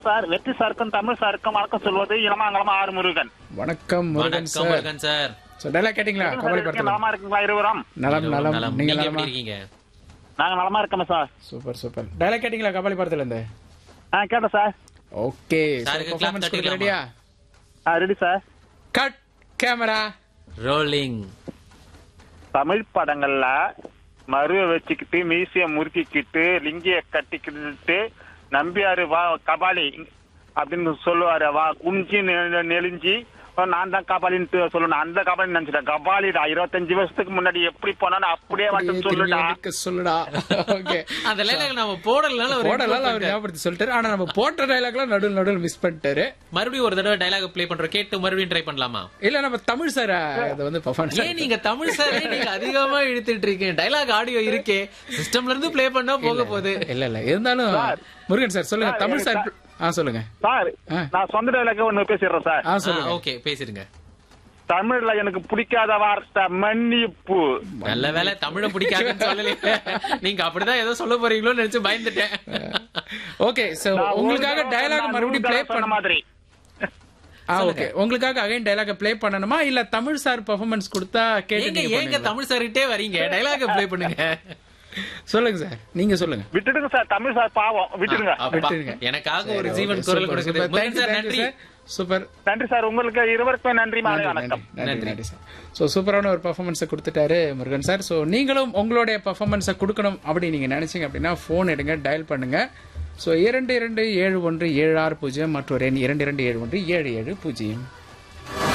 Sir வெற்றி சாருக்கும் தமிழ் சாருக்கும் வணக்கம் சொல்வது இளமாங்கலமா ஆறு முருகன் வணக்கம் முருகன் வணக்கம் sir Murugan sir so dialogue கேட்டிங்களா கவலை படத்துல நலமா இருக்குங்களா இருவரும் நலம் நலம் நலம். நீங்க நீங்க நலமா எப்படி இருக்கீங்க நாங்க நலமா இருக்கோம் சார் சூப்பர் சூப்பர் டைலாக் கேட்டிங்களா கபாலி படத்துல இருந்து ஆ கேட்டேன் சார் ஓகே சாருக்கு clap பெர்ஃபார்மன்ஸ் கொடுக்க தட்டிடலாமா? ரெடியா ஆ ready sir cut camera rolling Tamil படங்கள்ல மருவை வச்சுக்கிட்டு மீசிய முறுக்கிக்கிட்டு லிங்கிய கட்டிக்கிட்டு நம்பியாரு வா கபாலி அப்படின்னு சொல்லுவாரு வா குஞ்சி நெ- நெளிஞ்சி நான் தான் கபாலின்னு சொல்லணும் அந்த கபாலி நினைச்சிட்டேன் கபாலிடா இருபத்தஞ்சு வருஷத்துக்கு முன்னாடி எப்படி போனாலும் அப்படியே வந்து சொல்லுடா சொல்லுடா ஓகே அந்த லைலாக நம்ம போடலனால ஒரு போடலாம் அவர் ஞாபகப்படுத்தி சொல்லிட்டாரு ஆனா நம்ம போட்ட டைலாக்லாம் நடுவில் நடுவில் மிஸ் பண்ணிட்டாரு மறுபடியும் ஒரு தடவை டைலாக் ப்ளே பண்றோம் கேட்டு மறுபடியும் ட்ரை பண்ணலாமா இல்ல நம்ம தமிழ் சார் இதை வந்து பர்ஃபார்மன்ஸ் ஏன் நீங்க தமிழ் சாரே நீங்க அதிகமா இழுத்துட்டு இருக்கீங்க டைலாக் ஆடியோ இருக்கே சிஸ்டம்ல இருந்து ப்ளே பண்ணா போக போகுது இல்ல இல்ல இருந்தாலும் முருகன் சார் சொல்லுங்க சார், தமிழ் சார் ஆ சொல்லுங்க சார் ஆ. நான் சொந்த டைலாக் ஒண்ணு பேசிடுறேன் சார் ஆ சொல்லுங்க ஓகே பேசிருங்க தமிழ்ல எனக்கு பிடிக்காத வார்த்தை மன்னிப்பு நல்ல வேலை தமிழ பிடிக்காதுன்னு சொல்லலையே நீங்க அப்படிதான் ஏதோ சொல்ல போறீங்களோன்னு நினைச்சு பயந்துட்டேன் ஓகே சோ நான் உங்களுக்காக ஒரு தடவை டயலாக் நான் மறுபடியும் நூறு ப்ளே தடவை சொன்ன பண்ண மாதிரி ஆ ஓகே உங்களுக்காக அகைன் டயலாக் ப்ளே பண்ணணுமா இல்ல தமிழ் சார் பெர்ஃபார்மன்ஸ் கொடுத்தா கேட்டு ஏங்க நீங்க ஏங்க பண்ணுவீங்களா? தமிழ் சார்கிட்டே வரீங்க டைலாக் ப்ளே பண்ணுங்க சொல்லுங்க சார் நீங்க சொல்லுங்க விட்டுடுங்க சார் தமிழ் சார் பாவம் விட்டுடுங்க அப்பா, விட்டுருங்க. எனக்காக ஒரு ஜீவன் குரல் கொடுக்குது முருகன் சார் நன்றி சூப்பர் நன்றி சார் உங்களுக்கு இருவருக்கும் நன்றி மாலை வணக்கம் நன்றி நன்றி சார் ஸோ சூப்பரான ஒரு பர்ஃபார்மன்ஸை கொடுத்துட்டாரு முருகன் சார் ஸோ நீங்களும் உங்களுடைய பர்ஃபார்மன்ஸை கொடுக்கணும் அப்படி நீங்கள் நினைச்சீங்க அப்படின்னா ஃபோன் எடுங்க டயல் பண்ணுங்க ஸோ இரண்டு இரண்டு ஏழு ஒன்று ஏழு ஆறு பூஜ்ஜியம் மற்றொரு எண் இரண்டு இரண்டு ஏழு ஒன்று ஏழு ஏழு பூஜ்ஜியம்